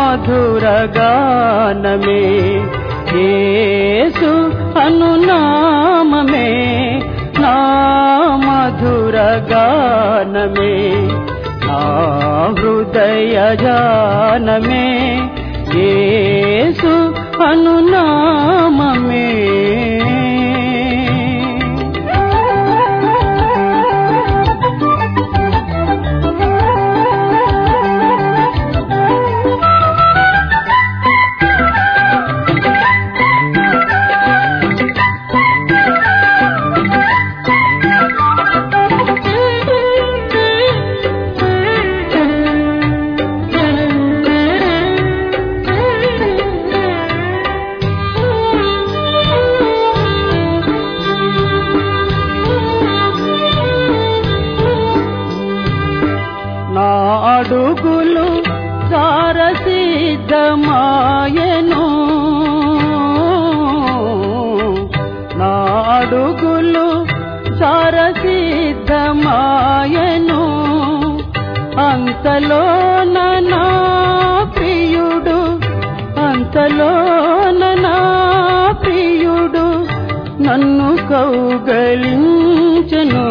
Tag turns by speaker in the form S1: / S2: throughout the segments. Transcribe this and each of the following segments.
S1: మధుర గానమే యేసు అనునామమే నా మధుర గానమే నా హృదయ జానమే యేసు అనునామమే నా అడుగులు సారసిద్ధమాయను నా అడుగులు సారసిద్ధమాయను అంతలోన నా ప్రియుడు అంతలోన నా ప్రియుడు నన్ను కౌగలించను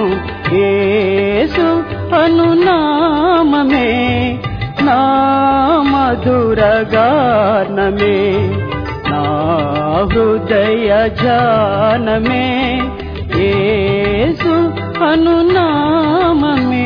S1: యేసు అనునామమే నా మధుర గానమే నా హృదయ జానమే యేసు అనునామమే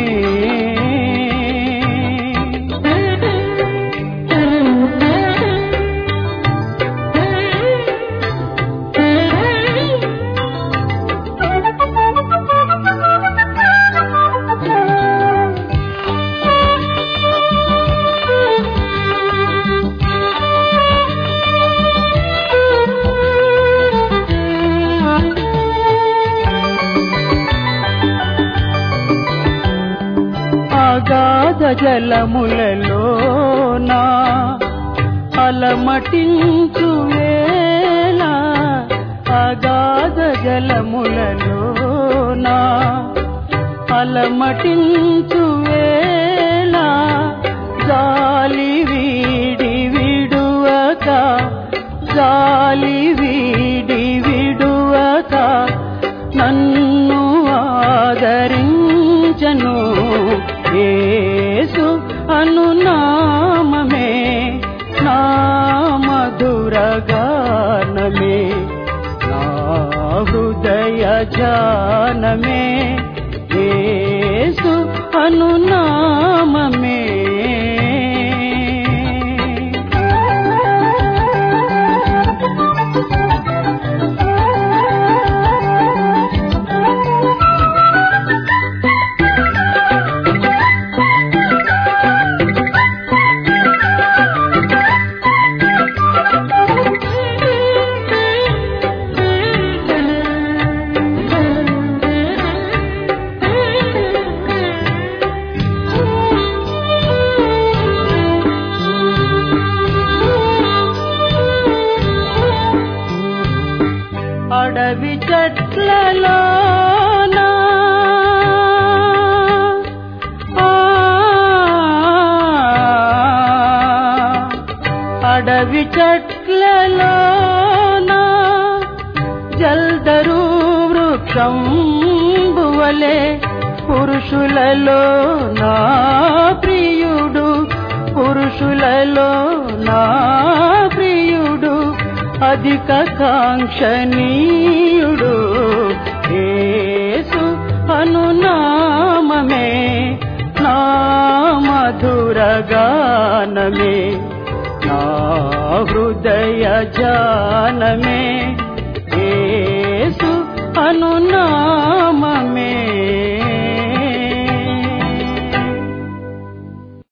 S1: అగాధ జలములలోనా అలమటించు వేళ అగాధ జలములలోనా అలమటించు వేళ జాలి వీడి విడువక జాలి వీడి విడువక నన్ను ఆదరించను యేసు అనునామమే నా మధుర గానమే నా హృదయ జానమే యేసు అనునామమే అడవి చెట్లలోనా ఆ, అడవి చెట్లలోనా జల్దరు వృక్షం బువలే పురుషులలో నా ప్రియుడు పురుషులలో నా ప్రియుడు అధిక కాంక్షణీయుడు యేసు అనునామమే నా మధుర గానమే నా హృదయ జానమే